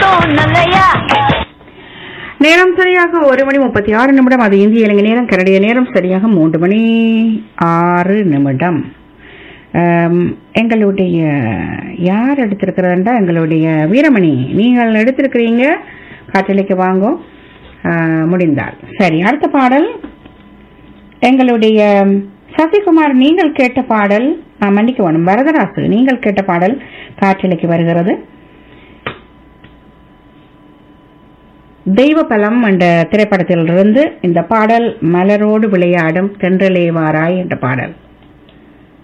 மட்டும் நல்லையா நேரம் சரியாக ஒரு மணி முப்பத்தி ஆறு நிமிடம் அது இந்திய இலங்கை நேரம் கனடிய நேரம் சரியாக மூன்று மணி ஆறு நிமிடம் ஆம், எங்களுடைய யார் எடுத்திருக்கிறதுண்டா எங்களுடைய வீரமணி நீங்கள் எடுத்திருக்கிறீங்க காற்றலைக்கு வாங்கோ ஆ, முடிந்தால் சரி அடுத்த பாடல் எங்களுடைய சசிகுமார் நீங்கள் கேட்ட பாடல் ஆ, மன்னிக்க வேணும் வரதராசு நீங்கள் கேட்ட பாடல் காற்றலைக்கு வருகிறது தெய்வ பலம் என்ற திரைப்படத்திலிருந்து இந்த பாடல் மலரோடு விளையாடும் தென்றலே வாராய் என்ற பாடல்